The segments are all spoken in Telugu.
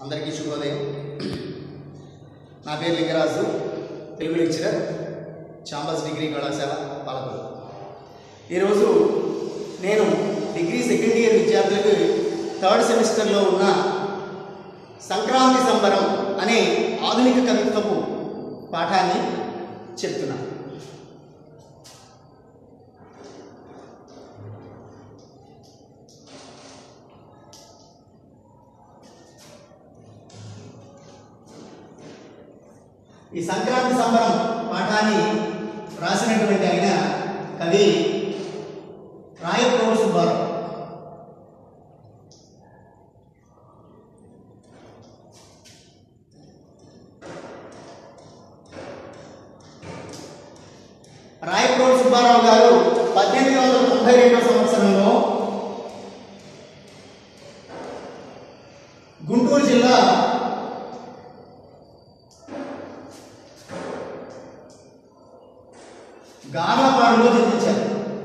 అందరికీ శుభోదయం నా పేరు Lingaraju Telugu lecturer Chambers degree కళాశాల పాలకొల్లు ఈరోజు నేను డిగ్రీ సెకండ్ ఇయర్ విద్యార్థులకు థర్డ్ సెమిస్టర్లో ఉన్న సంక్రాంతి సంబరం అనే ఆధునిక కవిత్వపు పాఠాన్ని చెప్తున్నాను ఈ సంక్రాంతి సంబరం పాఠాన్ని రాసినటువంటి ఆయన కవి రాయప్రభు సుబ్బారావు రాయప్రభు సుబ్బారావు గారు పద్దెనిమిది వందల తొంభై రెండవ సంవత్సరంలో గుంటూరు జిల్లా గార్లపాడులో జన్మించారు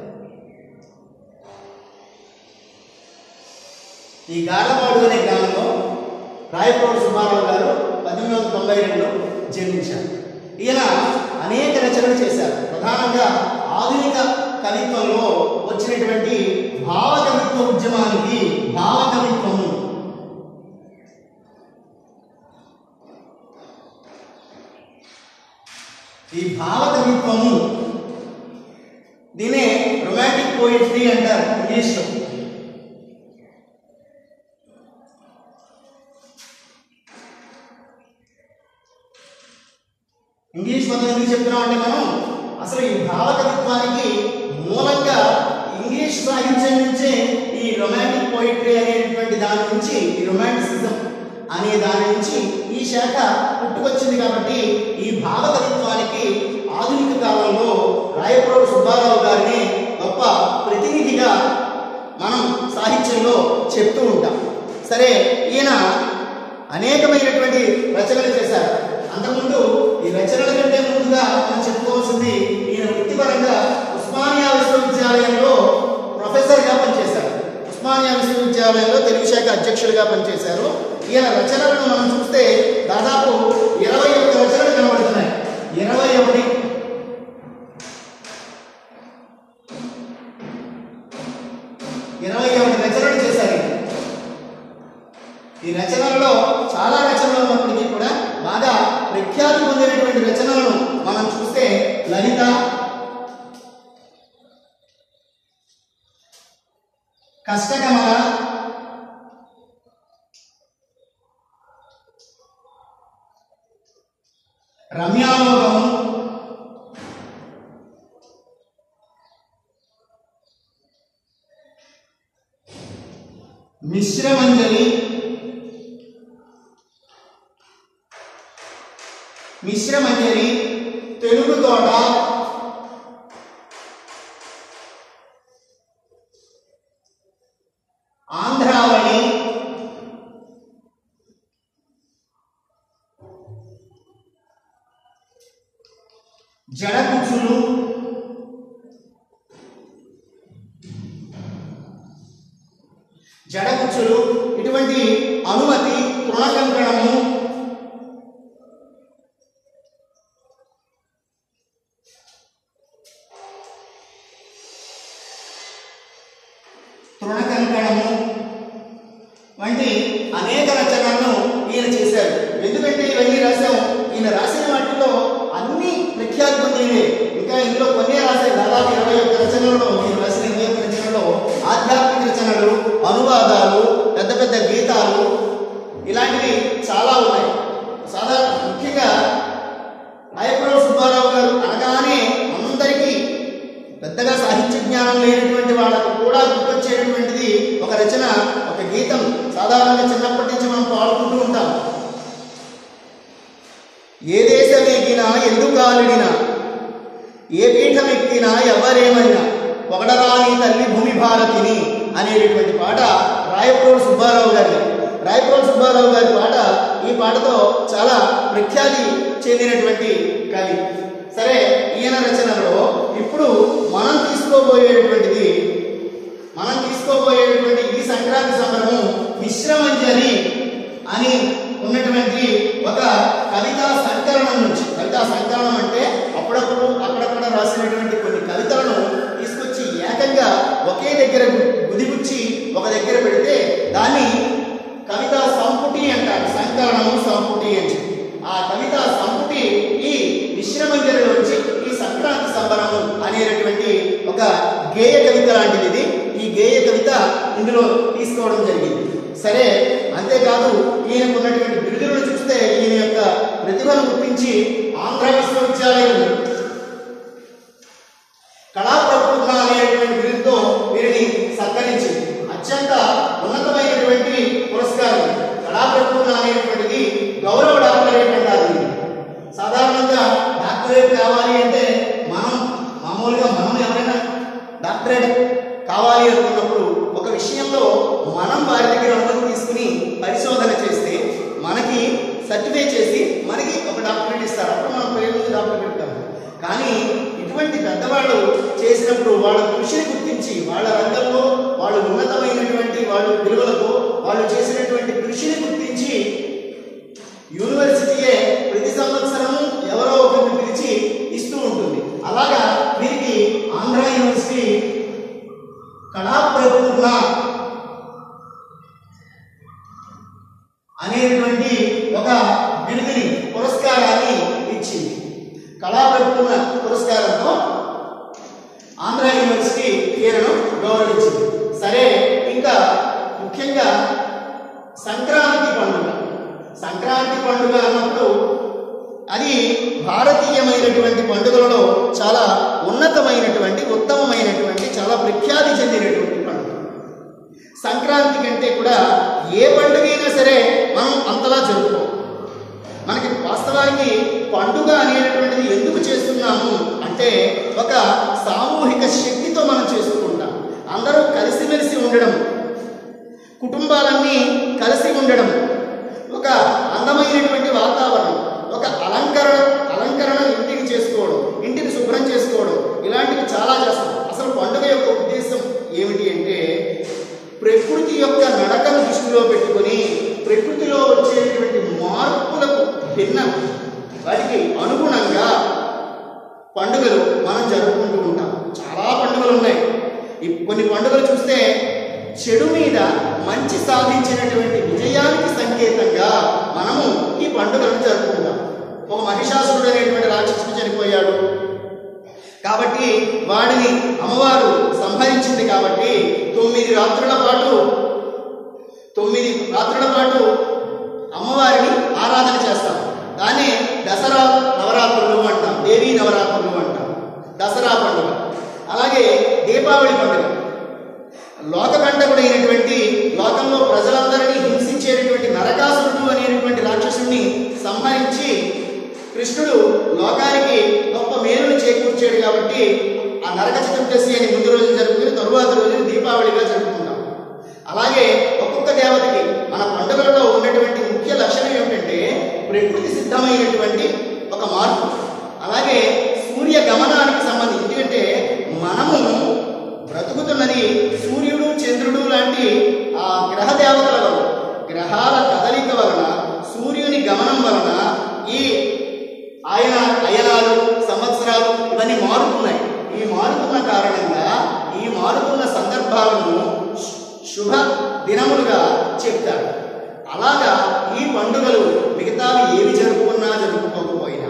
ఈ గార్లపాడు అనే గ్రామంలో రాయప్రోడు సుబ్బారావు గారు పద్దెనిమిది వందల తొంభై రెండులో జన్మించారు ఈయన అనేక రచనలు చేశారు ప్రధానంగా ఆధునిక కవిత్వంలో వచ్చినటువంటి భావ కవిత్వ ఉద్యమానికి భావ కవిత్వము ఈ భావ కవిత్వము దీనే రొమాంటిక్ పోయిట్రీ అంటారు ఇంగ్లీష్లో ఇంగ్లీష్ పదం ఎందుకు చెప్తున్నాం అంటే మనం అసలు ఈ భావ కవిత్వానికి మూలంగా ఇంగ్లీష్ సాహిత్యం నుంచే ఈ రొమాంటిక్ పోయిట్రీ అనేటువంటి దాని నుంచి ఈ రొమాంటిసిజం అనే దాని నుంచి ఈ శాఖ పుట్టుకొచ్చింది కాబట్టి ఈ భావ కవిత్వానికి ఆధునిక కాలంలో రాయప్రోడు సుబ్బారావు గారిని గొప్ప ప్రతినిధిగా మనం సాహిత్యంలో చెప్తూ ఉంటాం సరే ఈయన అనేకమైనటువంటి రచనలు చేశారు అంతకుముందు ఈ రచనల కంటే ముందుగా మనం చెప్పుకోవాల్సింది ఈయన వృత్తిపరంగా ఉస్మానియా విశ్వవిద్యాలయంలో ప్రొఫెసర్గా పనిచేశారు ఉస్మానియా విశ్వవిద్యాలయంలో తెలుగు శాఖ అధ్యక్షుడిగా పనిచేశారు ఈయన రచనలను మనం చూస్తే దాదాపు ఇరవై ఒక్క రచనలు కనబడుతున్నాయి ఇరవై ఒకటి ఇరవై ఒకటి రచనలు చేశారు ఈయన. ఈ రచనలలో చాలా రచనలు ఉన్నప్పటికీ కూడా బాగా ప్రఖ్యాతి పొందినటువంటి రచనలను మనం చూస్తే లలిత కష్టకమల రమ్యాలోకము మిశ్రమంజలి మిశ్రమంజరి తెలుగు తోట ఆంధ్రావళి జడకుచులు జడకుచులు ఇటువంటి అనుమతి తృణకంకణము తృణకంకణము వంటి అనేక రచనలను ఈయన చేశారు ఎందుకంటే ఇవన్నీ రాశాం ఈయన రాసిన వాటిలో అన్ని ప్రఖ్యాతి పొందినవే ఇంకా ఇందులో కొన్ని రాశారు దాదాపు ఇరవై ఒక్క రచనలలో ఈయన రాసిన ఇరవై ఒక్క రచనలలో ఆధ్యాత్మిక రచనలు అనువాదాలు పెద్ద పెద్ద గీతాలు ఇలాంటివి చాలా ఉన్నాయి సాధారణ ముఖ్యంగా అయ్యప్రభు సుబ్బారావు గారు అనగానే అందరికీ పెద్దగా సాహిత్య జ్ఞానం లేనటువంటి వాళ్ళకు కూడా గుర్తొచ్చేటటువంటిది ఒక రచన ఒక గీతం సాధారణంగా చిన్నప్పటి నుంచి మనం పాడుకుంటూ ఉంటాం ఏ దేశం ఎక్కినా ఎందుకు ఆలిడినా ఏ పీఠం ఎక్కినా ఎవరేమైనా పొగడరాని తల్లి భూమి భారతిని అనేటటువంటి పాట రాయప్రోడు సుబ్బారావు గారి రాయప్రోడు సుబ్బారావు గారి పాట ఈ పాటతో చాలా ప్రఖ్యాతి చెందినటువంటి కవి సరే ఈయన రచనలో ఇప్పుడు మనం తీసుకోబోయేటువంటిది మనం తీసుకోబోయేటువంటి ఈ సంక్రాంతి సంబరము మిశ్రమంజరి అని కవితా సంకలనం నుంచి కవితా సంకలనం అంటే అప్పుడప్పుడు అక్కడక్కడ రాసినటువంటి కొన్ని కవితలను తీసుకొచ్చి ఏకంగా ఒకే దగ్గర గుదిగుచ్చి ఒక దగ్గర పెడితే దాన్ని కవితా సంపుటి అంటారు సంకలనము సంపుటి అని చెప్పి ఆ కవితా సంపుటి ఈ విశ్రమంజరిలోంచి ఈ సంక్రాంతి సంబరము అనేటటువంటి ఒక గేయ కవిత లాంటిది ఇది ఈ గేయ కవిత ఇందులో తీసుకోవడం జరిగింది సరే అంతేకాదు ఈయనకు ఉన్నటువంటి బిరుదులను చూస్తే ఈయన యొక్క ప్రతిభను గుర్తించి ఆంధ్ర విశ్వవిద్యాలయం కళాప్రపూర్ణ అనేటువంటి బిరుదుతో వీరిని సత్కరించింది అత్యంత ఉన్నతమైనటువంటి పురస్కారం కళాప్రపూర్ణ అనేటువంటిది గౌరవ డాక్టరేట్ అంటారు దీన్ని. సాధారణంగా డాక్టరేట్ కావాలి అంటే మనం మామూలుగా మనం ఎవరైనా డాక్టరేట్ కావాలి అనుకున్నప్పుడు ఒక విషయంలో మనం వారి దగ్గర అనుమతి తీసుకుని పరిశోధన చేస్తే మనకి సర్టిఫై చేసి మనకి ఒక డాక్టరేట్ ఇస్తారు అప్పుడు మనం పేరు నుంచి డాక్టర్ పెడతాము కానీ ఇటువంటి పెద్దవాళ్ళు చేసినప్పుడు వాళ్ళ కృషిని గుర్తించి వాళ్ళ రంగంలో వాళ్ళు ఉన్నతమైనటువంటి వాళ్ళు విలువలతో వాళ్ళు చేసినటువంటి కృషిని గుర్తించి యూనివర్సిటీయే ప్రతి సంవత్సరము ఎవరో ఒకరిని పిలిచి ఇస్తూ ఉంటుంది అలాగా వీరికి ఆంధ్ర యూనివర్సిటీ కళాప్రపూర్ణ అనేటువంటి ఒక బిరుదుని పురస్కారాన్ని ఇచ్చింది కళాప్రపూర్ణ పురస్కారంతో ఆంధ్ర యూనివర్సిటీ ఈయనను గౌరవించింది సరే ఇంకా ముఖ్యంగా సంక్రాంతి పండుగ సంక్రాంతి పండుగ అన్నప్పుడు అది భారతీయమైనటువంటి పండుగలలో చాలా ఉన్నతమైనటువంటి ఉత్తమమైనటువంటి చాలా ప్రఖ్యాతి చెందినటువంటి పండుగ సంక్రాంతి కంటే కూడా ఏ పండుగైనా సరే మనం అంతలా జరుపుకోం మనకి వాస్తవానికి పండుగ అనేటటువంటిది ఎందుకు చేస్తున్నాము అంటే ఒక సామూహిక శక్తితో మనం చేసుకుంటాం అందరూ కలిసిమెలిసి ఉండడం కుటుంబాలన్నీ కలిసి ఉండడం ఒక అందమైనటువంటి వాతావరణం ఒక అలంకరణ అలంకరణ ఇంటికి చేసుకోవడం ఇంటిని శుభ్రం చేసుకోవడం ఇలాంటివి చాలా చేస్తాం అసలు పండుగ యొక్క ఉద్దేశం ఏమిటి అంటే ప్రకృతి యొక్క నడకను దృష్టిలో పెట్టుకొని ప్రకృతిలో వచ్చేటువంటి మార్పులకు భిన్న వాటికి అనుగుణంగా పండుగలు మనం జరుపుకుంటూ ఉంటాం చాలా పండుగలు ఉన్నాయి ఈ కొన్ని పండుగలు చూస్తే చెడు మీద మంచి సాధించినటువంటి విజయానికి సంకేతంగా మనము ఈ పండుగలను జరుపుకుంటాం ఒక మహిషాసురుడు అనేటువంటి రాక్షసుడు చనిపోయాడు కాబట్టి వాడిని అమ్మవారు సంహరించింది కాబట్టి తొమ్మిది రాత్రుల పాటు తొమ్మిది రాత్రుల పాటు అమ్మవారిని ఆరాధన చేస్తాం దాన్ని దసరా నవరాత్రులు అంటాం దేవీ నవరాత్రులు అంటాం దసరా పండుగ అలాగే దీపావళి పండుగ లోకకంటకుడైనటువంటి లోకంలో ప్రజలందరినీ హింసించేటటువంటి నరకాసురుడు అనేటువంటి రాక్షసుడిని సంహరించి కృష్ణుడు లోకానికి గొప్ప మేలును చేకూర్చాడు కాబట్టి ఆ నరక చతుర్దశి అని ముందు రోజు జరుపుకుని తరువాత రోజు దీపావళిగా జరుపుకుంటాం అలాగే ఒక్కొక్క దేవతకి మన పండుగలలో ఉన్నటువంటి ముఖ్య లక్షణం ఏమిటంటే ప్రకృతి సిద్ధమైనటువంటి ఒక మార్పు అలాగే సూర్య గమనానికి సంబంధించి ఎందుకంటే మనము బ్రతుకుతున్నది సూర్యుడు చంద్రుడు లాంటి ఆ గ్రహ దేవతల వలన గ్రహాల కదలిక వలన సూర్యుని గమనం వలన ఈ ఆయన అయనాలు సంవత్సరాలు ఇవన్నీ మారుతున్నాయి ఈ మారుతున్న కారణంగా ఈ మారుతున్న సందర్భాలను శు- శుభ దినములుగా చెప్తాడు అలాగా ఈ పండుగలు మిగతావి ఏవి జరుపుకున్నా జరుపుకోకపోయినా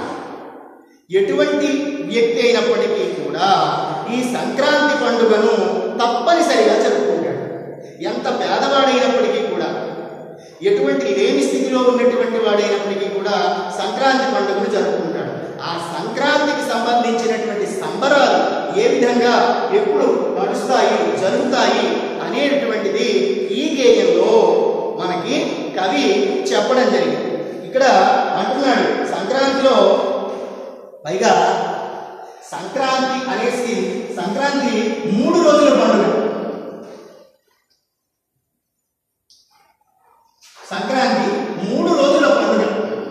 ఎటువంటి వ్యక్తి అయినప్పటికీ కూడా ఈ సంక్రాంతి పండుగను తప్పనిసరిగా జరుపుకుంటాడు ఎంత పేదవాడైనప్పటికీ కూడా ఎటువంటి లేని స్థితిలో ఉన్నటువంటి వాడైనప్పటికీ కూడా సంక్రాంతి పండుగను జరుపుకుంటాడు ఆ సంక్రాంతికి సంబంధించినటువంటి సంబరాలు ఏ విధంగా ఎప్పుడు నడుస్తాయి జరుగుతాయి అనేటువంటిది ఈ గేయంలో మనకి కవి చెప్పడం జరిగింది ఇక్కడ అంటున్నాడు సంక్రాంతిలో పైగా సంక్రాంతి అనేసి సంక్రాంతి మూడు రోజుల పండుగ సంక్రాంతి మూడు రోజుల పండుగ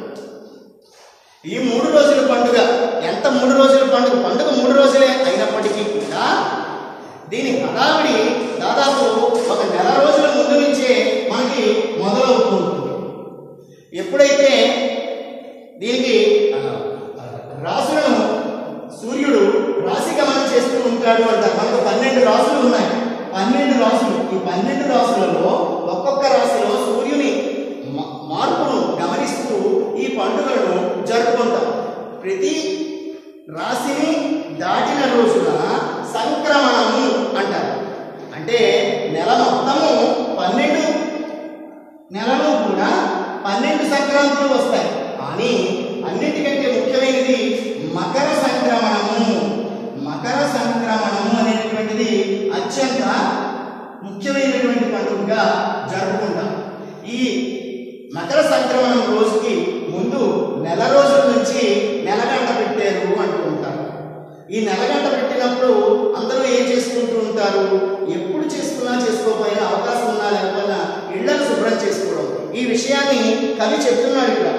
ఈ మూడు రోజుల పండుగ ఎంత మూడు రోజుల పండుగ పండుగ మూడు రోజులే అయినప్పటికీ కూడా దీని హడావిడి దాదాపు ఒక నెల రోజుల ముందు నుంచే మనకి మొదలవుతూ ఉంటుంది ఎప్పుడైతే దీనికి ఆ, రాసులను సూర్యుడు రాశి గమనం చేస్తూ ఉంటాడు అంటారు మనకు పన్నెండు రాసులు ఉన్నాయి పన్నెండు రాసులు ఈ పన్నెండు రాసులలో ఒక్కొక్క రాశిలో సూర్యుని మా- మార్పును గమనిస్తూ ఈ పండుగలను జరుపుకుంటాం ప్రతి రాశిని దాటిన రోజున సంక్రమణము అంటారు అంటే నెల మొత్తము పన్నెండు నెలలో కూడా పన్నెండు సంక్రాంతులు వస్తాయి కానీ అన్నిటికంటే ముఖ్యమైనది మకర సంక్రమణము మకర సంక్రమణము అనేటువంటిది అత్యంత ముఖ్యమైనటువంటి పండుగగా జరుపుకుంటాం ఈ మకర సంక్రమణం రోజుకి ముందు నెల రోజుల నుంచి నెలగంట పెట్టారు అంటూ ఉంటారు ఈ నెలగంట పెట్టినప్పుడు అందరూ ఏం చేసుకుంటూ ఉంటారు ఎప్పుడు చేసుకున్నా చేసుకోకపోయినా అవకాశం ఉన్నా లేకపోయినా ఇళ్లను శుభ్రం చేసుకోవడం ఈ విషయాన్ని కవి చెప్తున్నాడు ఇక్కడ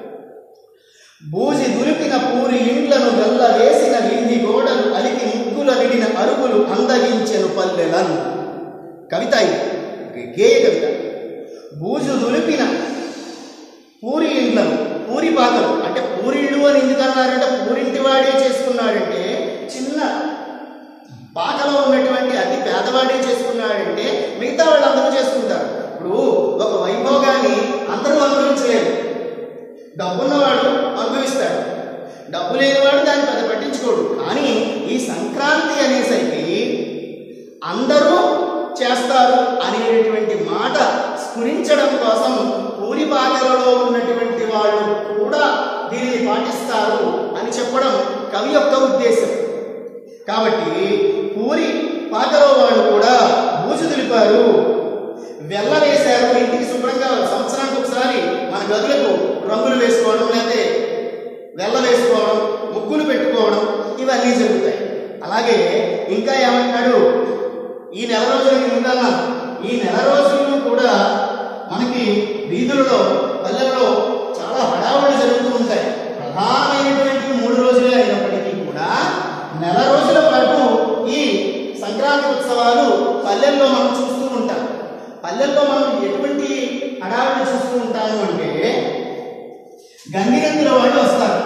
బూజి దులిపిన పూరి ఇండ్లను గల్ల వేసిన వీధి గోడలు అలికి ముగ్గుల విడిన అరుగులు అందగించెను పల్లెలను కవిత ఇది గేయ కవిత బూజు దులిపిన పూరి ఇండ్లను పూరి పాకలు అంటే పూరిళ్ళు అని ఎందుకు అన్నారంటే పూరింటి వాడే చేసుకున్నాడంటే చిన్న పాకలో ఉన్నటువంటి అతి పేదవాడే చేసుకున్నాడంటే మిగతా వాళ్ళందరూ చేసుకుంటారు ఇప్పుడు ఒక వైభోగాన్ని అందరూ అనుభవించలేరు డబ్బున్నవాడు అనుభవిస్తాడు డబ్బు లేనివాడు దాన్ని పెద్ద పట్టించుకోడు కానీ ఈ సంక్రాంతి అనేసరికి అందరూ చేస్తారు అనేటువంటి మాట స్ఫురించడం కోసం పూరి పాకలలో ఉన్నటువంటి వాళ్ళు కూడా దీనిని పాటిస్తారు అని చెప్పడం కవి యొక్క ఉద్దేశం కాబట్టి పూరి పాకలో వాళ్ళు కూడా బూజు దులిపారు వెల్ల వేశారు ఇంటికి శుభ్రంగా సంవత్సరానికి ఒకసారి మన గదులకు రంగులు వేసుకోవడం లేకపోతే వెల్ల వేసుకోవడం ముగ్గులు పెట్టుకోవడం ఇవన్నీ జరుగుతాయి అలాగే ఇంకా ఏమంటాడు ఈ నెల రోజులకి ముందన్నా ఈ నెల రోజుల్లో కూడా మనకి వీధులలో పల్లెల్లో చాలా హడావుడి జరుగుతూ ఉంటాయి ప్రధానమైనటువంటి మూడు రోజులే అయినప్పటికీ కూడా నెల రోజుల పాటు ఈ సంక్రాంతి ఉత్సవాలు పల్లెల్లో మనం చూస్తూ ఉంటాం పల్లెల్లో మనం ఎటువంటి హడావుడి చూస్తూ ఉంటాము అంటే గంగిరెద్దుల వాళ్ళు వస్తారు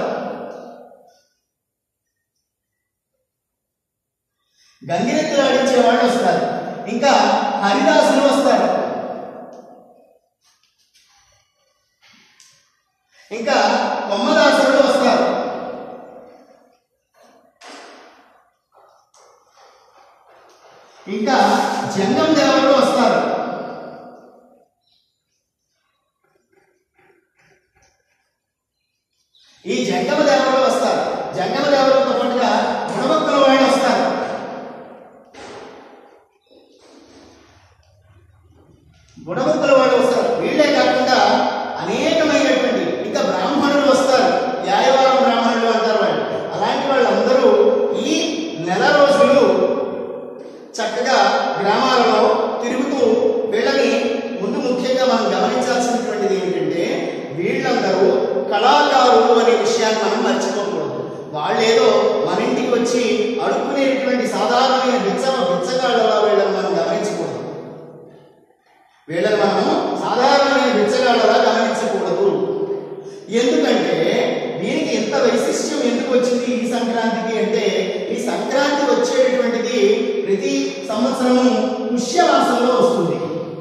గంగిరెద్దులు ఆడించే వాళ్ళు వస్తారు ఇంకా హరిదాసులు వస్తారు ఇంకా కొమ్మదాసులు వస్తారు ఇంకా జంగం దేవతలు వస్తారు ఈ జంగమ దేవతలు వస్తారు జంగమ దేవతలతో పాటుగా గుణభక్తుల వాళ్ళు వస్తారు గుణభక్తుల వాళ్ళు వస్తారు వీళ్ళే కాకుండా అనేకమైనటువంటి ఇంకా బ్రాహ్మణులు వస్తారు న్యాయవారం బ్రాహ్మణులు అంటారు వాళ్ళు అలాంటి వాళ్ళందరూ ఈ నెల రోజులు చక్కగా గ్రామాలలో తిరుగుతూ వీళ్ళని ముందు ముఖ్యంగా మనం గమనించాల్సినటువంటిది ఏమిటంటే వీళ్ళందరూ కళాకారులు అనే విషయాన్ని మనం మర్చిపోకూడదు వాళ్ళేదో మన ఇంటికి వచ్చి అడుక్కునేటువంటి సాధారణమైన బిచ్చ బిచ్చగాళ్ళలా వీళ్ళని మనం గమనించకూడదు వీళ్ళని మనము సాధారణమైన బిచ్చగాళ్ళలా గమనించకూడదు ఎందుకంటే దీనికి ఎంత వైశిష్ట్యం ఎందుకు వచ్చింది ఈ సంక్రాంతికి అంటే ఈ సంక్రాంతి వచ్చేటటువంటిది ప్రతి సంవత్సరము పుష్యమాసంలో వస్తుంది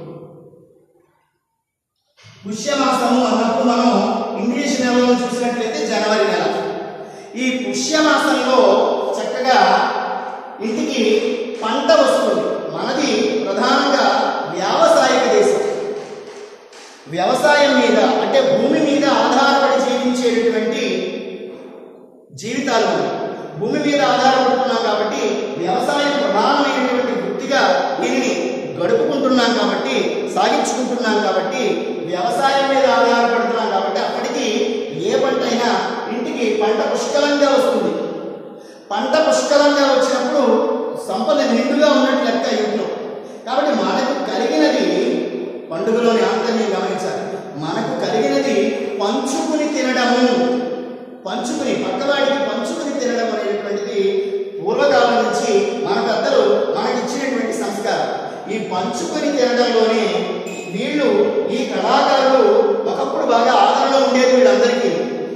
పుష్యమాసము అన్నప్పుడు మనం ఇంగ్లీష్ నెలలో చూసినట్లయితే జనవరి నెల ఈ పుష్యమాసంలో చక్కగా ఇంటికి పంట వస్తుంది మనది ప్రధానంగా వ్యావసాయిక దేశం వ్యవసాయం మీద అంటే భూమి మీద ఆధారపడి జీవించేటటువంటి జీవితాలు మనవి. భూమి మీద ఆధారపడుతున్నాం కాబట్టి వ్యవసాయం ప్రధానమైనటువంటి వృత్తిగా దీనిని గడుపుకుంటున్నాం కాబట్టి సాగించుకుంటున్నాం కాబట్టి వ్యవసాయం మీద ఆధారపడుతున్నాం కాబట్టి అప్పటికి ఏ పంట అయినా ఇంటికి పంట పుష్కలంగా వస్తుంది పంట పుష్కలంగా వచ్చినప్పుడు సంపద నిండుగా ఉన్నట్టు లెక్క ఇంట్లో కాబట్టి మనకు కలిగినది పండుగలోని ఆంతర్యం గమనించాలి మనకు కలిగినది పంచుకుని తినడము పంచుకుని పక్కవాడికి పంచుకుని తినడం అనేటువంటిది పూర్వకాలం నుంచి మన పెద్దలు మనకి ఇచ్చినటువంటి సంస్కారం ఈ పంచుకుని తినడంలోనే వీళ్ళు ఈ కళాకారులు ఒకప్పుడు బాగా ఆదరణ ఉండేది వీళ్ళందరికీ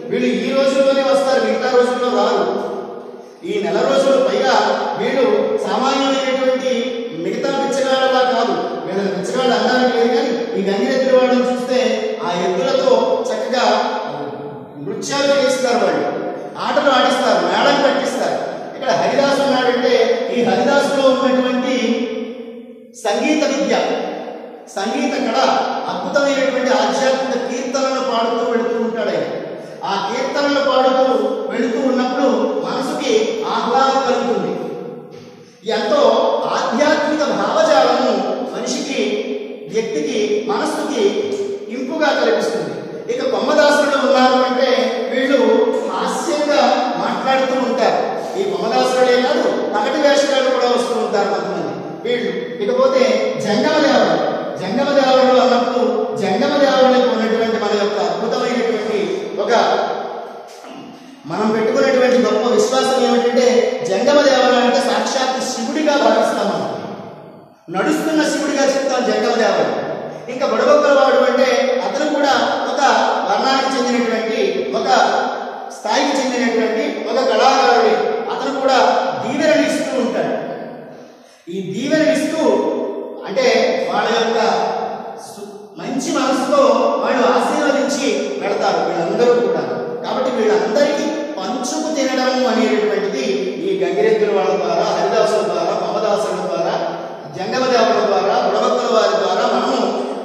వీళ్ళు ఈ రోజుల్లోనే వస్తారు మిగతా రోజుల్లో రారు ఈ నెల రోజులు పైగా వీళ్ళు సామాన్యమైనటువంటి మిగతా బిచ్చగాళ్ళలా కాదు వీళ్ళని బిచ్చగాళ్ళు అనడానికి లేదు కానీ ఈ గంగిరెద్దుల వాళ్ళని చూస్తే ఆ ఎద్దులతో చక్కగా నృత్యాలు చేస్తారు వాళ్ళు ఆటలు ఆడిస్తారు మేళం కట్టిస్తారు ఇక్కడ హరిదాసు ఉన్నాడంటే ఈ హరిదాసులో ఉన్నటువంటి సంగీత విద్య సంగీత కళ అద్భుతమైనటువంటి ఆధ్యాత్మిక కీర్తనలు పాడుతూ వెళుతూ ఉంటాడు ఆయన ఆ కీర్తనలు పాడుతూ వెళుతూ ఉన్నప్పుడు మనసుకి ఆహ్లాదం కలుగుతుంది ఎంతో ఆధ్యాత్మిక భావజాలము మనిషికి వ్యక్తికి మనస్సుకి ఇంపుగా కల్పిస్తుంది ఇక కొమ్మదాసులు ఉన్నారు అంటే వీళ్ళు హాస్యంగా మాట్లాడుతూ ఉంటారు ఈ కొమ్మదాసులే కాదు పగటి వేషగాళ్ళు కూడా వస్తూ ఉంటారు కొంతమంది వీళ్ళు ఇకపోతే జంగమ దేవరు జంగమ దేవరుడు అన్నప్పుడు జంగమ దేవుళ్ళకు ఉన్నటువంటి మన యొక్క అద్భుతమైనటువంటి ఒక మనం పెట్టుకున్నటువంటి గొప్ప విశ్వాసం ఏమిటంటే జంగమ దేవర అంటే సాక్షాత్ శివుడిగా భావిస్తాం మనం నడుస్తున్న శివుడిగా చెప్తాం జంగమ దేవర ఇంకా బుడబొక్కల వాడు అంటే అతను కూడా ఒక వర్ణానికి చెందినటువంటి ఒక స్థాయికి చెందినటువంటి ఒక కళాకారుడి అతను కూడా దీవెనలు ఇస్తూ ఉంటాడు ఈ దీవెనలు ఇస్తూ అంటే వాళ్ళ యొక్క సు- మంచి మనసుతో వాళ్ళు ఆశీర్వదించి పెడతారు వీళ్ళందరూ కూడా కాబట్టి వీళ్ళందరికీ పంచుకు తినడం అనేటటువంటిది ఈ గంగిరెద్దుల వాళ్ళ ద్వారా హరిదాసుల ద్వారా మమదాసుల ద్వారా జంగమదేవుల ద్వారా బుడబక్కల వారి ద్వారా మనము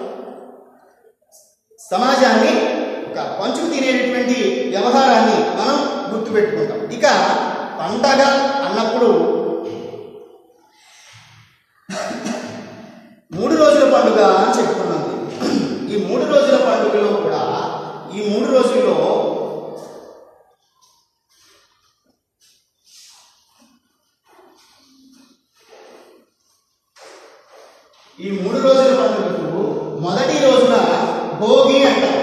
సమాజాన్ని ఒక పంచుకు తినేటటువంటి వ్యవహారాన్ని మనం గుర్తుపెట్టుకుంటాం ఇక పండగ అన్నప్పుడు మూడు రోజుల పండుగ అని చెప్పుకున్నాం ఈ మూడు రోజుల పండుగలో కూడా ఈ మూడు రోజుల్లో ఈ మూడు రోజుల పండుగకు మొదటి రోజున భోగి అంటారు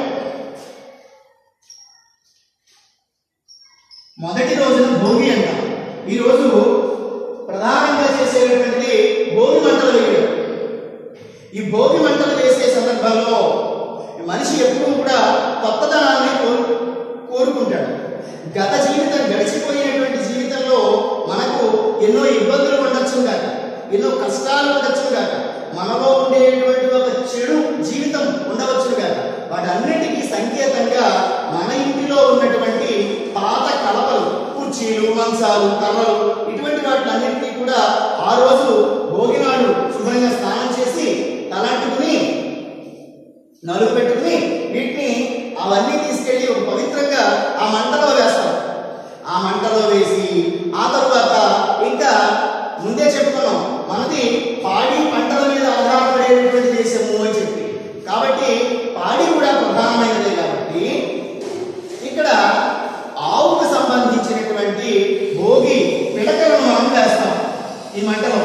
మొదటి రోజున భోగి అంటారు ఈ రోజు ప్రధానంగా చేసేటటువంటి భోగి మంటలు వేయడం ఈ భోగి మంటలు వేసే సందర్భంలో మనిషి ఎప్పుడూ కూడా కొత్తదనాన్ని కోరు కోరుకుంటాడు గత జీవితం గడిచిపోయినటువంటి జీవితంలో మనకు ఎన్నో ఇబ్బందులు ఉండొచ్చు కాక ఎన్నో కష్టాలు ఉండొచ్చు కాక మనలో ఉండేటువంటి ఒక చెడు జీవితం ఉండవచ్చు కాక వాటన్నిటికీ సంకేతంగా మన ఇంటిలో ఉన్నటువంటి పాత కలపలు కుర్చీలు మంచాలు కర్రలు ఇటువంటి వాటిలన్నింటినీ కూడా ఆ రోజు భోగినాడు శుభ్రంగా స్నానం చేసి తలంటుకుని నలుగు పెట్టుకుని వీటిని అవన్నీ తీసుకెళ్లి ఒక పవిత్రంగా ఆ మంటలో వేస్తాం ఆ మంటలో వేసి ఆ తరువాత ఇంకా ముందే చెప్పుకున్నాం మనది పాడి పంటల మీద ఆధారపడేటటువంటి దేశము అని చెప్పి కాబట్టి పాడి కూడా ప్రధానమైనదే కాబట్టి ఇక్కడ ఆవుకు సంబంధించినటువంటి భోగి పిడకలను మనం వేస్తాం ఈ మంటలో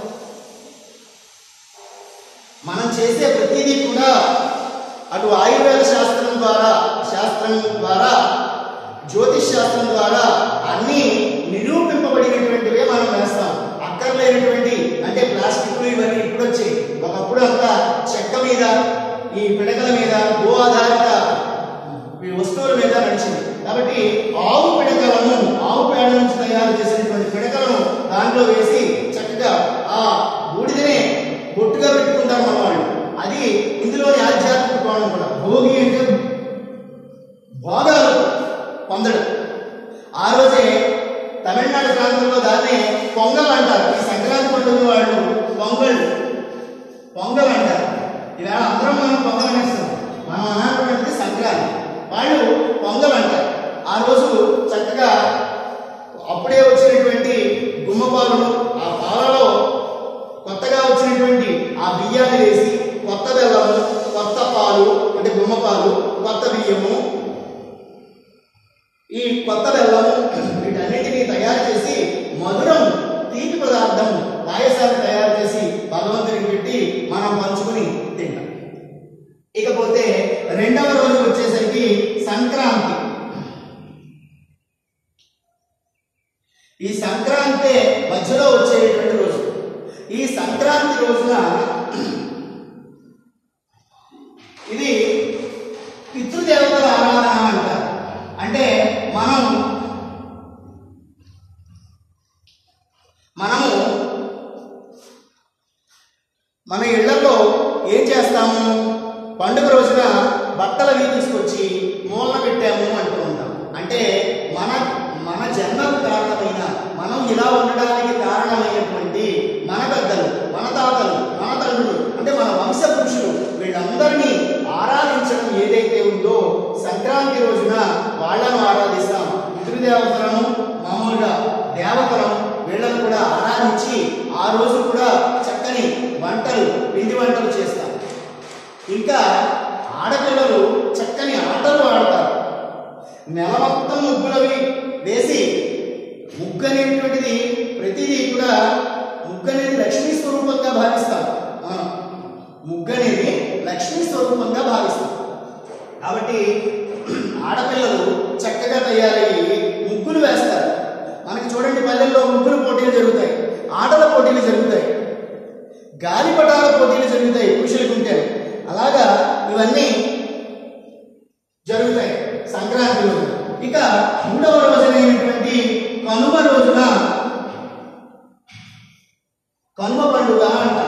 మనం చేసే ప్రతిదీ కూడా అటు ఆయుర్వేద శాస్త్రం ద్వారా శాస్త్రం ద్వారా జ్యోతిష్ శాస్త్రం ద్వారా అన్ని నిరూపింపబడినటువంటివే మనం వేస్తాం అక్కర్లేనటువంటి అంటే ప్లాస్టిక్లు ఇవన్నీ ఇప్పుడు వచ్చాయి ఒకప్పుడు అంతా చెక్క మీద ఈ పిడకల మీద గో ఆధారిత ఈ వస్తువుల మీద నడిచింది కాబట్టి ఆవు పిడకలను ఆవు పేడ నుంచి తయారు చేసినటువంటి పిడకలను దాంట్లో వేసి చక్కగా ఆ బూడిదనే బొట్టుగా పెట్టుకుంటారు మన వాళ్ళు అది ఇందులోని ఆధ్యాత్మిక కోణం కూడా భోగి అంటే భోగాలు పొందడం ఆ రోజే తమిళనాడు ప్రాంతంలో దాన్నే పొంగల్ అంటారు ఈ సంక్రాంతి పండుగ వాళ్ళు పొంగల్ పొంగల్ అంటారు ఈవేళ అందరం మనం పొంగల్ అనేస్తాం మనం అన్నటువంటిది సంక్రాంతి వాళ్ళు పొంగల్ అంటారు ఆ రోజు చక్కగా అప్పుడే వచ్చినటువంటి గుమ్మపాలను ఆ పాలలో కొత్తగా వచ్చినటువంటి ఆ బియ్యాన్ని వేసి కొత్త బెల్లము కొత్త పాలు అంటే గుమ్మపాలు కొత్త బియ్యము ఈ కొత్త బెల్లము వీటన్నిటినీ తయారు చేసి మధురం తీపి పదార్థం పాయసాన్ని తయారు చేసి భగవంతునికి పెట్టి మనం పంచుకుని తింటాం ఇకపోతే రెండవ రోజు వచ్చేసరికి సంక్రాంతి ఈ సంక్రాంతి మధ్యలో వచ్చేటువంటి రోజు ఈ సంక్రాంతి రోజున ఇది పితృదేవతల ఆరాధన అంటారు అంటే రోజున బట్టలు అవి తీసుకొచ్చి మూలన పెట్టాము అంటూ ఉంటాం అంటే మన మన జన్మకు కారణమైన మనం ఇలా ఉండడానికి కారణమైనటువంటి మన పెద్దలు మన తాతలు మన తండ్రులు అంటే మన వంశ పురుషులు వీళ్ళందరినీ ఆరాధించడం ఏదైతే ఉందో సంక్రాంతి రోజున వాళ్ళను ఆరాధిస్తాం పితృదేవతలను మామూలుగా దేవతలను వీళ్ళను కూడా ఆరాధించి ఆ రోజు కూడా చక్కని వంటలు పిండి వంటలు చేస్తాం ఇంకా ఆడపిల్లలు చక్కని ఆటలు ఆడతారు నెల మొత్తం ముగ్గులవి వేసి ముగ్గు అనేటువంటిది ప్రతిదీ కూడా ముగ్గు అనేది లక్ష్మీ స్వరూపంగా భావిస్తాం మనం ముగ్గు అనేది లక్ష్మీ స్వరూపంగా భావిస్తాం కాబట్టి ఆడపిల్లలు చక్కగా తయారయ్యి ముగ్గులు వేస్తారు మనకి చూడండి పల్లెల్లో ముగ్గులు పోటీలు జరుగుతాయి ఆటల పోటీలు జరుగుతాయి గాలిపటాల పోటీలు జరుగుతాయి పురుషులకు ఉంటే అలాగా ఇవన్నీ జరుగుతాయి సంక్రాంతి రోజున ఇక మూడవ రోజునైనటువంటి కనుమ రోజున కనుమ పండుగ అంటాం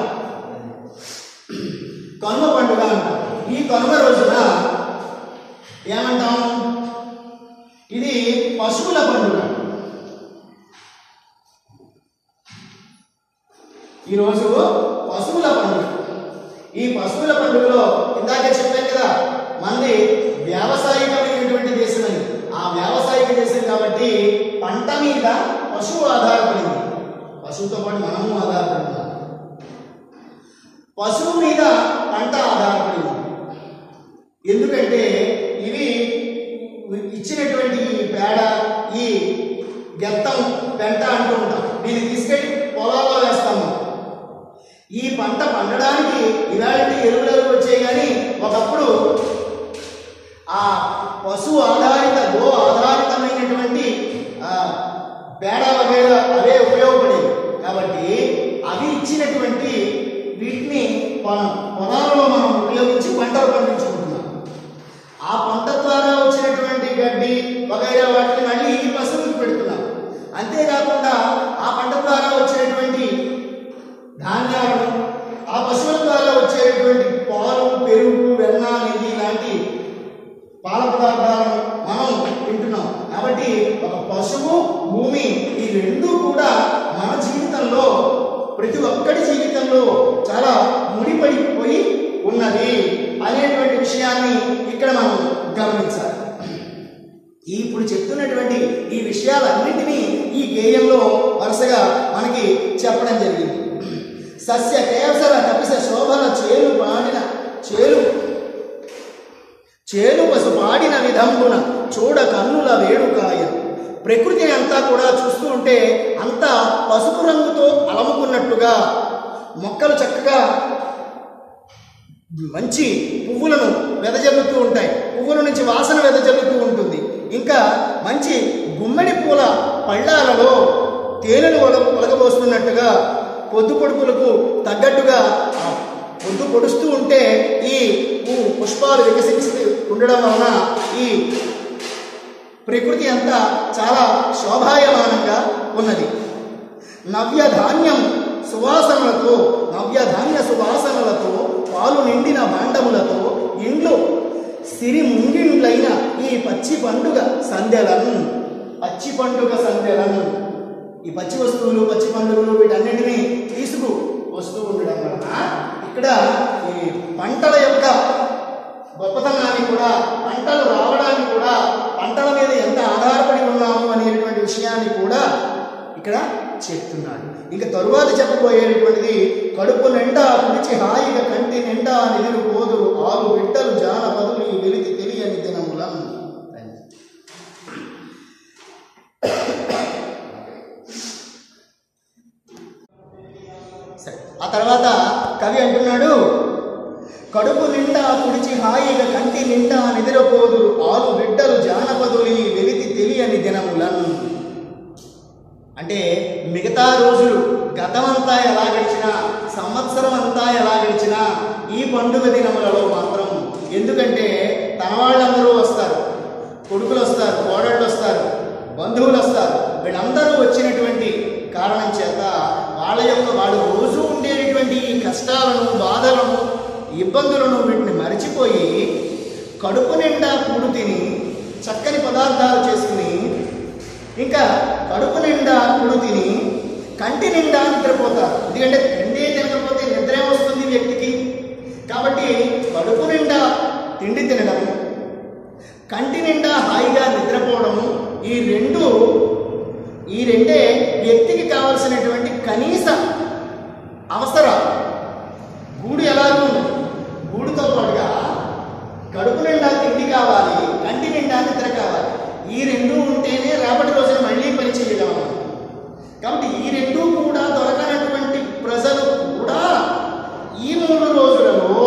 కనుమ పండుగ అంటాం ఈ కనుమ రోజున ఏమంటాం ఇది పశువుల పండుగ ఈరోజు పశువుల పండుగ ఈ పశువుల పండుగలో ఇందాకే చెప్పాను కదా మనది వ్యావసాయికమైనటువంటి దేశం అని ఆ వ్యావసాయిక దేశం కాబట్టి పంట మీద పశువు ఆధారపడింది పశువుతో పాటు మనము ఆధారపడింది పశువు మీద పంట ఆధారపడింది ఎందుకంటే ఇవి ఇచ్చినటువంటి ఈ పేడ ఈ గెత్తం పెంట అంటూ ఉంటాం దీన్ని తీసుకెళ్ళి పొలాల్లో వేస్తాము ఈ పంట పండడానికి ఇలాంటి ఎరువులు వచ్చాయి కానీ ఒకప్పుడు ఆ పశువు ఆధారిత గో ఆధారితమైనటువంటి ఆ, పేడ వగైరా అవే ఉపయోగపడేవి కాబట్టి అవి ఇచ్చినటువంటి వీటిని పొలం పొలాల్లో మనం ఉపయోగించి పంటలు పండించుకుంటున్నాం ఆ పంట ద్వారా వచ్చినటువంటి గడ్డి వగైరా వాటిని మళ్ళీ ఈ పశువులకు పెడుతున్నాం అంతేకాకుండా ఆ పంట ద్వారా వచ్చినటువంటి ధాన్యాలను ఆ పశువుల ద్వారా వచ్చేటువంటి పాలు పెరుగు వెన్న నెయ్యి లాంటి పాల పదార్థాలను మనం తింటున్నాం కాబట్టి ఒక పశువు భూమి ఈ రెండు కూడా మన జీవితంలో ప్రతి ఒక్కడి జీవితంలో చాలా ముడిపడిపోయి ఉన్నది అనేటువంటి విషయాన్ని ఇక్కడ మనం గమనించాలి ఈ ఇప్పుడు చెప్తున్నటువంటి ఈ విషయాలన్నింటినీ ఈ గేయంలో వరుసగా మనకి చెప్పడం జరిగింది సస్య కేసర కపిస శోభన చేలు పాడిన చేలు చేలు పసు పాడిన విధంబున చూడ కన్నుల వేడుకాయ ప్రకృతిని అంతా కూడా చూస్తూ ఉంటే అంతా పసుపు రంగుతో అలముకున్నట్టుగా మొక్కలు చక్కగా మంచి పువ్వులను వెదజల్లుతూ ఉంటాయి పువ్వుల నుంచి వాసన వెదజల్లుతూ ఉంటుంది ఇంకా మంచి గుమ్మడి పూల పళ్ళాలలో తేనెలు ఒల ఒలగబోస్తున్నట్టుగా పొద్దు పొడుపులకు తగ్గట్టుగా ఆ పొద్దు పొడుస్తూ ఉంటే ఈ పూ- పుష్పాలు వికసించి ఉండడం వలన ఈ ప్రకృతి అంతా చాలా శోభాయమానంగా ఉన్నది నవ్య ధాన్యం సువాసనలతో నవ్య ధాన్య సువాసనలతో పాలు నిండిన భాండములతో ఇండ్లు సిరి ముంగిండ్లైన ఈ పచ్చి పండుగ సంధ్యలను పచ్చి పండుగ సంధ్యలను ఈ పచ్చి వస్తువులు పచ్చి పండుగలు వీటన్నింటినీ తీసుకు వస్తూ ఉండడం వలన ఇక్కడ ఈ పంటల యొక్క గొప్పతనాన్ని కూడా పంటలు రావడానికి కూడా పంటల మీద ఎంత ఆధారపడి ఉన్నాము అనేటువంటి విషయాన్ని కూడా ఇక్కడ చెప్తున్నాడు ఇంకా తరువాత చెప్పబోయేటువంటిది కడుపు నిండా పిలిచి హాయిగా కంటి నిండా నిధులు పోదురు ఆరు బిడ్డలు జానపదులు ఈ వెలికి తెలియని దినములం సరే ఆ తర్వాత కవి అంటున్నాడు కడుపు నిండా కుడిచి హాయిగా కంటి నిండా నిద్రపోదురు ఆరు బిడ్డలు జానపదులి వెలితి తెలియని దినములను అంటే మిగతా రోజులు గతమంతా ఎలా గడిచినా సంవత్సరం అంతా ఎలా గడిచినా ఈ పండుగ దినములలో మాత్రం ఎందుకంటే తన వాళ్ళందరూ వస్తారు కొడుకులు వస్తారు కోడళ్ళు వస్తారు బంధువులు వస్తారు వీళ్ళందరూ వచ్చినటువంటి కారణం చేత వాళ్ళ యొక్క వాళ్ళు రోజు ఉండేటటువంటి ఈ కష్టాలను బాధలను ఇబ్బందులను వీటిని మరిచిపోయి కడుపు నిండా కూడు తిని చక్కని పదార్థాలు చేసుకుని ఇంకా కడుపు నిండా కూడు తిని కంటి నిండా నిద్రపోతారు ఎందుకంటే తిండి తినకపోతే నిద్ర వస్తుంది వ్యక్తికి కాబట్టి కడుపు నిండా తిండి తినడం కంటి నిండా హాయిగా నిద్రపోవడము ఈ రెండు ఈ రెండే వ్యక్తికి కావలసినటువంటి కనీస అవసరాలు గూడు ఎలాగూ ఉంది గూడుతో పాటుగా కడుపు నిండా తిండి కావాలి కంటి నిండా నిద్ర కావాలి ఈ రెండు ఉంటేనే రేపటి రోజున మళ్ళీ పని చేయగలం కాబట్టి ఈ రెండు కూడా దొరకనటువంటి ప్రజలు కూడా ఈ మూడు రోజులలో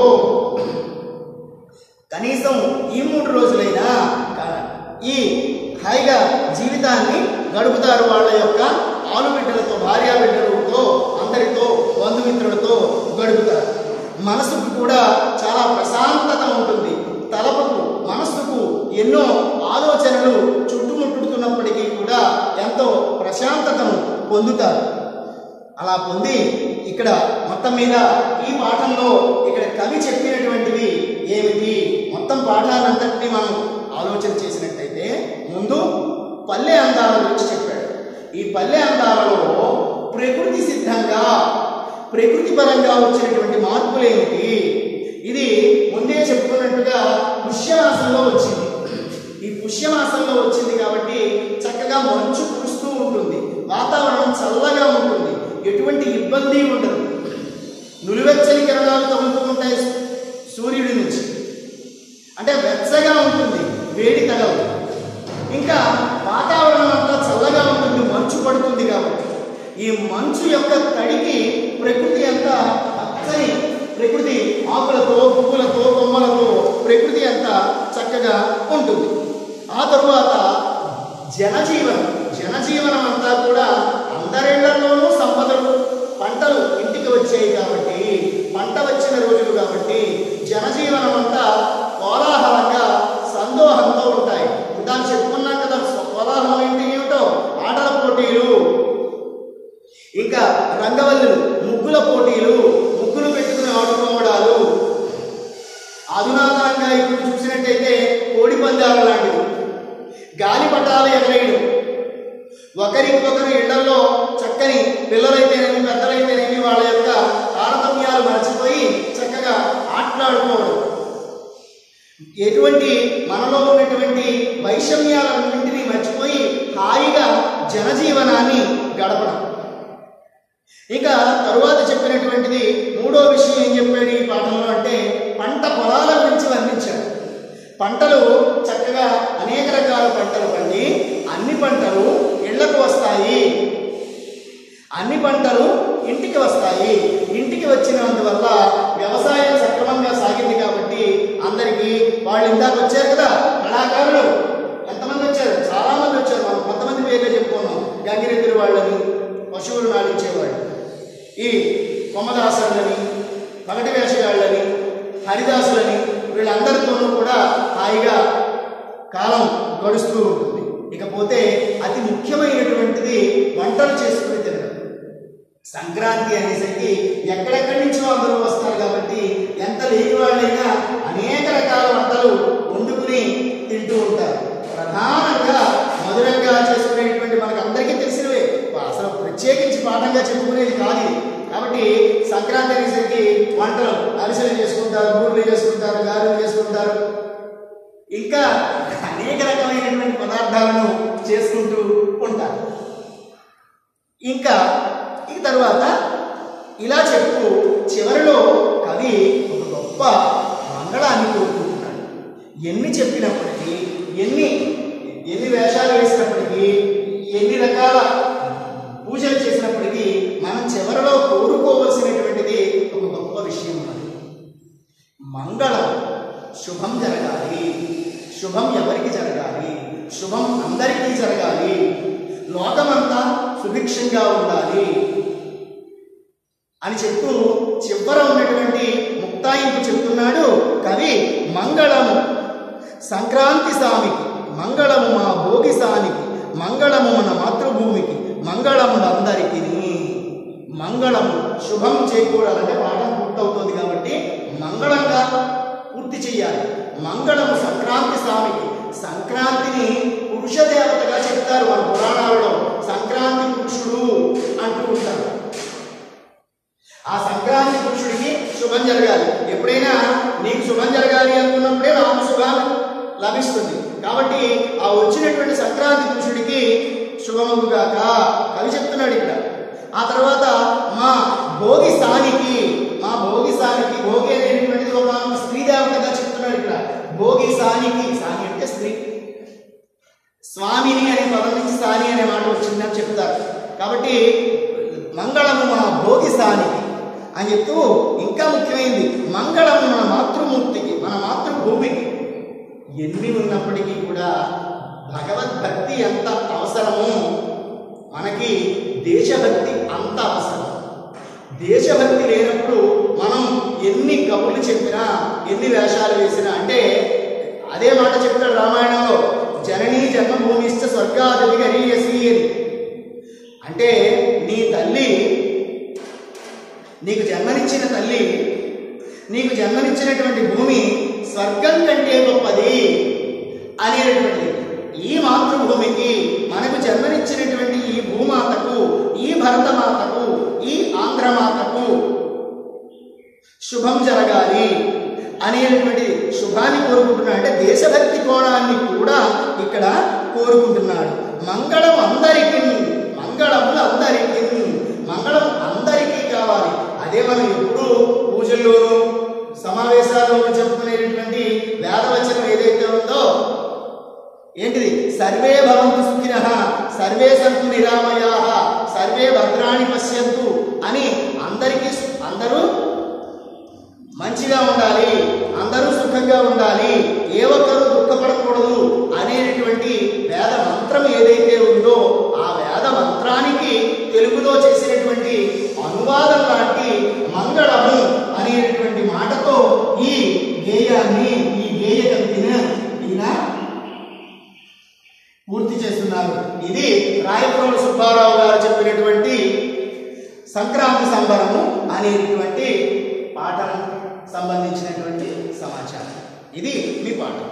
కనీసం ఈ మూడు రోజులైనా క- ఈ హాయిగా జీవితాన్ని గడుపుతారు వాళ్ళ యొక్క ఆలు బిడ్డలతో భార్యా బిడ్డలతో అందరితో బంధుమిత్రులతో గడుపుతారు మనసుకు కూడా చాలా ప్రశాంతత ఉంటుంది తలపుకు మనస్సుకు ఎన్నో ఆలోచనలు చుట్టుముట్టుతున్నప్పటికీ కూడా ఎంతో ప్రశాంతతను పొందుతారు అలా పొంది ఇక్కడ మొత్తం మీద ఈ పాఠంలో ఇక్కడ కవి చెప్పినటువంటివి ఏమిటి మొత్తం పాఠాలంతటినీ మనం ఆలోచన చేసినట్టయితే ముందు పల్లె అందాల గురించి చెప్పాడు ఈ పల్లె అందాలలో ప్రకృతి సిద్ధంగా ప్రకృతి పరంగా వచ్చినటువంటి మార్పులు ఏమిటి ఇది ముందే చెప్పుకున్నట్టుగా పుష్యమాసంలో వచ్చింది ఈ పుష్యమాసంలో వచ్చింది కాబట్టి చక్కగా మంచు కురుస్తూ ఉంటుంది వాతావరణం చల్లగా ఉంటుంది ఎటువంటి ఇబ్బంది ఉండదు నులివెచ్చని కిరణాలు తగులుతూ ఉంటాయి సూర్యుడి నుంచి అంటే వెచ్చగా ఉంటుంది వేడి తగలదు ఇంకా వాతావరణం అంతా చల్లగా ఉంటుంది మంచు పడుతుంది కాబట్టి ఈ మంచు యొక్క తడికి ప్రకృతి అంతా పచ్చని ప్రకృతి ఆకులతో పువ్వులతో కొమ్మలతో ప్రకృతి అంతా చక్కగా ఉంటుంది ఆ తరువాత జనజీవనం జనజీవనం అంతా కూడా అందరిళ్లలోనూ సంపదలు పంటలు ఇంటికి వచ్చాయి కాబట్టి పంట వచ్చిన రోజులు కాబట్టి జనజీవనం అంతా కోలాహలంగా సందోహంతో ఉంటాయి ఇందాక చెప్పుకున్నాం కదా కోలాహలం ఏంటి ఏమిటో ఆటల పోటీలు ఇంకా రంగవల్లులు ముగ్గుల పోటీలు ముగ్గులు పెట్టుకుని ఆడుకోవడాలు అధునాతనంగా ఇప్పుడు చూసినట్టయితే కోడి పందాలు లాంటివి గాలిపటాలు ఎగరేయడం ఒకరికొకరు ఇళ్లలో చక్కని పిల్లలైతేనేమి పెద్దలైతేనేమి వాళ్ళ యొక్క తారతమ్యాలు మర్చిపోయి చక్కగా ఆటలాడుకోవడం ఎటువంటి మనలో ఉన్నటువంటి వైషమ్యాలన్నింటినీ మర్చిపోయి హాయిగా జనజీవనాన్ని గడపడం ఇక తరువాత చెప్పినటువంటిది మూడో విషయం ఏం చెప్పాడు ఈ పాఠంలో అంటే పంట పొలాల గురించి వర్ణించాడు పంటలు చక్కగా అనేక రకాల పంటలు పండి అన్ని పంటలు ఇళ్లకు వస్తాయి అన్ని పంటలు ఇంటికి వస్తాయి ఇంటికి వచ్చినందువల్ల వ్యవసాయం సక్రమంగా సాగింది కాబట్టి అందరికీ వాళ్ళు ఇందాక వచ్చారు కదా కళాకారులు ఎంతమంది వచ్చారు చాలా మంది వచ్చారు మనం కొంతమంది పేర్లు చెప్పుకున్నాం గంగిరెద్దులు వాళ్ళని పశువులు నాడించేవాళ్ళు ఈ కొమ్మదాసులని పగటి వేషగాళ్ళని హరిదాసులని వీళ్ళందరితోనూ కూడా హాయిగా కాలం గడుస్తూ ఉంటుంది ఇకపోతే అతి ముఖ్యమైనటువంటిది వంటలు చేసుకుని తినడం సంక్రాంతి అనేసరికి ఎక్కడెక్కడి నుంచో అందరూ వస్తారు కాబట్టి ఎంత లేని వాళ్ళైనా అనేక రకాల వంటలు వండుకుని తింటూ ఉంటారు ప్రధానంగా మధురంగా చేసుకునేటువంటి మనకు అందరికీ తెలిసినవే అసలు ప్రత్యేకించి పాఠంగా చెప్పుకునేది కాదు ఇది. కాబట్టి సంక్రాంతి అనేసరికి వంటలు అరిసెలు చేసుకుంటారు బూరెలు చేసుకుంటారు గారెలు చేసుకుంటారు ఇంకా అనేక రకమైనటువంటి పదార్థాలను చేసుకుంటూ ఉంటారు ఇంకా ఈ తర్వాత ఇలా చెప్తూ చివరిలో కవి ఒక గొప్ప మంగళాన్ని కోరుకుంటున్నాడు ఎన్ని చెప్పినప్పటికీ ఎన్ని ఎన్ని వేషాలు వేసినప్పటికీ ఎన్ని రకాల పూజలు చేసినప్పటికీ మనం చివరిలో కోరుకోవలసినటువంటిది ఒక గొప్ప విషయం ఉన్నది మంగళం శుభం జరగాలి శుభం ఎవరికి జరగాలి శుభం అందరికీ జరగాలి లోకమంతా సుభిక్షంగా ఉండాలి అని చెప్తూ చివర ఉన్నటువంటి ముక్తాయింపు చెప్తున్నాడు కవి మంగళము సంక్రాంతి స్వామికి మంగళము మా భోగి సానికి మంగళము మన మాతృభూమికి మంగళము అందరికీ మంగళము శుభం చేకూరాలంటే పాఠం పూర్తవుతుంది కాబట్టి మంగళంగా పూర్తి చేయాలి మంగళము సం సంక్రాంతి స్వామికి సంక్రాంతిని పురుష దేవతగా చెప్తారు మన పురాణాలలో సంక్రాంతి పురుషుడు అంటూ ఉంటారు ఆ సంక్రాంతి పురుషుడికి శుభం జరగాలి ఎప్పుడైనా నీకు శుభం జరగాలి అనుకున్నప్పుడే నాకు శుభం లభిస్తుంది కాబట్టి ఆ వచ్చినటువంటి సంక్రాంతి పురుషుడికి శుభమగుగాక కవి చెప్తున్నాడు ఇక్కడ ఆ తర్వాత మా భోగి స్థానికి మా భోగి స్థానికి భోగి అనేటువంటిది ఒక స్త్రీ దేవతగా చెప్తున్నాడు ఇక్కడ భోగి స్థానికి సాని అంటే స్త్రీ స్వామిని అనే పదం నుంచి స్థాని అనే మాట వచ్చిందని చెప్తారు కాబట్టి మంగళము మన భోగి స్థానికి అని చెప్తూ ఇంకా ముఖ్యమైనది మంగళము మన మాతృమూర్తికి మన మాతృభూమికి ఎన్ని ఉన్నప్పటికీ కూడా భగవద్భక్తి ఎంత అవసరమో మనకి దేశభక్తి అంత అవసరం దేశభక్తి లేనప్పుడు మనం ఎన్ని కబుర్లు చెప్పినా ఎన్ని వేషాలు వేసినా అంటే అదే మాట చెప్తాడు రామాయణంలో జననీ జన్మభూమిష్ట స్వర్గాదవి గరీయసి అని అంటే నీ తల్లి నీకు జన్మనిచ్చిన తల్లి నీకు జన్మనిచ్చినటువంటి భూమి స్వర్గం కంటే గొప్పది అనేటువంటిది ఈ మాతృభూమికి మనకు జన్మనిచ్చినటువంటి ఈ భూమాతకు ఈ భరతమాతకు ఈ ఆంధ్రమాతకు శుభం జరగాలి అనేటువంటి శుభాన్ని కోరుకుంటున్నాడు అంటే దేశభక్తి కోణాన్ని కూడా ఇక్కడ కోరుకుంటున్నాడు మంగళం అందరికీ మంగళములు అందరికీ మంగళం అందరికీ కావాలి అదే మనం ఎప్పుడు పూజల్లోనూ సమావేశాల్లోనూ చెప్పుకునేటటువంటి వేదవచనం ఏదైతే ఉందో ఏంటిది సర్వే భవంతు సుఖిన సర్వే సంతు నిరామయా సర్వే భద్రాణి పశ్యంతు అని అందరికీ సు- అందరూ మంచిగా ఉండాలి అందరూ సుఖంగా ఉండాలి ఏ ఒక్కరూ దుఃఖపడకూడదు అనేటువంటి వేద మంత్రం ఏదైతే ఉందో ఆ వేద మంత్రానికి తెలుగులో చేసినటువంటి అనువాదం లాంటి మంగళము అనేటువంటి మాటతో ఈ గేయాన్ని ఈ గేయ కవితను ఈయన పూర్తి చేస్తున్నారు ఇది రాయపురం సుబ్బారావు గారు చెప్పినటువంటి సంక్రాంతి సంబరము అనేటువంటి పాఠం సంబంధించినటువంటి సమాచారం ఇది మీ పాఠం